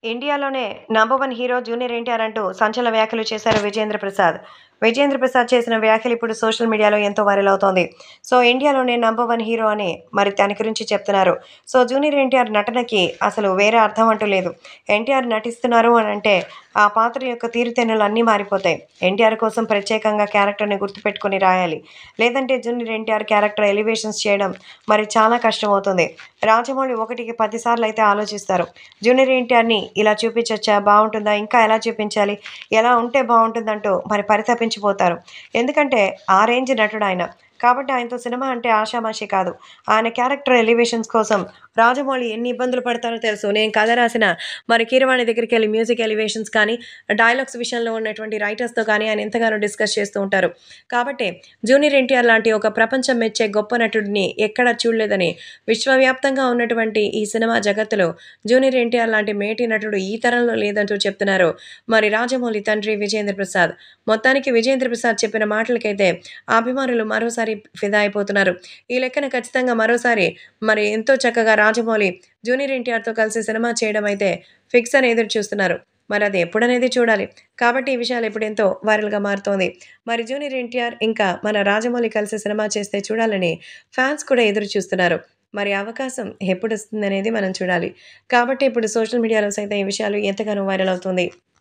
ఇండియాలోనే number one hero junior NTR అంటూ సంచలన వ్యాఖ్యలు చేశారు విజేంద్ర ప్రసాద్ విజేంద్ర ప్రసాద్ చేసిన వ్యాఖ్యలు ఇప్పుడు సోషల్ మీడియాలో ఎంతో వైరల్ అవుతోంది సో ఇండియాలోనే నంబర్ వన్ హీరో అని మరి దాని గురించి చెప్తున్నారు సో జూనియర్ ఎన్టీఆర్ నటనకి అసలు వేరే అర్థం అంటూ లేదు ఎన్టీఆర్ నటిస్తున్నారు అని అంటే ఆ పాత్ర యొక్క తీరుతెన్నులు అన్నీ మారిపోతాయి ఎన్టీఆర్ కోసం ప్రత్యేకంగా క్యారెక్టర్ని గుర్తుపెట్టుకొని రాయాలి లేదంటే జూనియర్ ఎన్టీఆర్ క్యారెక్టర్ ఎలివేషన్స్ చేయడం మరి చాలా కష్టం అవుతుంది రాజమౌళి ఒకటికి పదిసార్లు అయితే ఆలోచిస్తారు జూనియర్ ఎన్టీఆర్ని ఇలా చూపించచ్చా బాగుంటుందా ఇంకా ఎలా చూపించాలి ఎలా ఉంటే బాగుంటుందంటూ మరి పరితపించిపోతారు ఎందుకంటే ఆ రేంజ్ నటుడు ఆయన కాబట్టి ఆయనతో సినిమా అంటే ఆషామాషి కాదు ఆయన క్యారెక్టర్ ఎలివేషన్స్ కోసం రాజమౌళి ఎన్ని ఇబ్బందులు పడతారో తెలుసు నేను కథ రాసిన మరి కీరవాణి దగ్గరికి వెళ్ళి మ్యూజిక్ ఎలివేషన్స్ కానీ డైలాగ్స్ విషయంలో ఉన్నటువంటి రైటర్స్తో కానీ ఆయన ఎంతగానో డిస్కస్ చేస్తూ ఉంటారు కాబట్టి జూనియర్ ఎన్టీఆర్ లాంటి ఒక ప్రపంచం మెచ్చే గొప్ప నటుడిని ఎక్కడా చూడలేదని విశ్వవ్యాప్తంగా ఉన్నటువంటి ఈ సినిమా జగత్తులో జూనియర్ ఎన్టీఆర్ లాంటి మేటి నటుడు ఈ తరంలో లేదంటూ చెప్తున్నారు మరి రాజమౌళి తండ్రి విజేంద్ర ప్రసాద్ మొత్తానికి విజేంద్ర ప్రసాద్ చెప్పిన మాటలకైతే అభిమానులు మరోసారి ఫిదా అయిపోతున్నారు ఈ లెక్కన ఖచ్చితంగా మరోసారి మరి ఎంతో చక్కగా రాజమౌళి జూనియర్ ఎన్టీఆర్తో కలిసి సినిమా చేయడం అయితే ఫిక్స్ అని ఎదురు చూస్తున్నారు మరి అది ఎప్పుడనేది చూడాలి కాబట్టి ఈ విషయాలు ఇప్పుడు ఎంతో వైరల్గా మారుతోంది మరి జూనియర్ ఎన్టీఆర్ ఇంకా మన రాజమౌళి కలిసి సినిమా చేస్తే చూడాలని ఫ్యాన్స్ కూడా ఎదురు చూస్తున్నారు మరి అవకాశం ఎప్పుడు వస్తుంది అనేది మనం చూడాలి కాబట్టి ఇప్పుడు సోషల్ మీడియాలో సైతం ఈ విషయాలు ఎంతగానో వైరల్ అవుతుంది